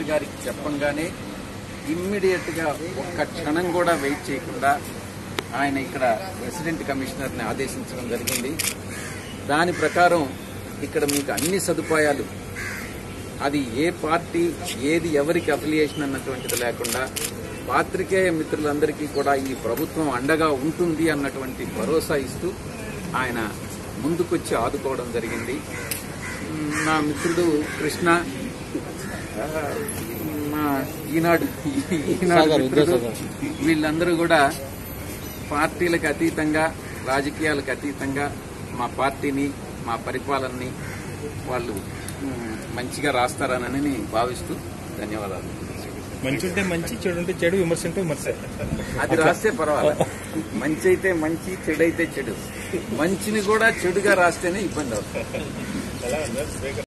గారికి చెప్పంగానే ఇమ్మీడియట్ గా ఒక్క క్షణం కూడా వెయిట్ చేయకుండా ఆయన ఇక్కడ రెసిడెంట్ కమిషనర్ ని ఆదేశించడం జరిగింది దాని ప్రకారం ఇక్కడ మీకు అన్ని సదుపాయాలు అది ఏ పార్టీ ఏది ఎవరికి అఫిలియేషన్ అన్నటువంటిది లేకుండా పాత్రికేయ మిత్రులందరికీ కూడా ఈ ప్రభుత్వం అండగా ఉంటుంది అన్నటువంటి భరోసా ఇస్తూ ఆయన ముందుకొచ్చి ఆదుకోవడం జరిగింది మ్, నా మిత్రుడు కృష్ణ ఆ, మా ఈనాడు ఈనాడు మిత్రుడు వీళ్ళందరూ కూడా పార్టీలకు అతీతంగా రాజకీయాలకు అతీతంగా మా పార్టీని మా పరిపాలనని వాళ్ళు మ్, మంచిగా రాస్తారనని భావిస్తూ ధన్యవాదాలు మంచి ఉంటే మంచి చెడు ఉంటే చెడు విమర్శ ఉంటే విమర్శ అది రాస్తే పర్వాలేదు మంచి అయితే మంచి చెడు అయితే చెడు మంచిని కూడా చెడుగా రాస్తేనే ఇబ్బంది అవుతుంది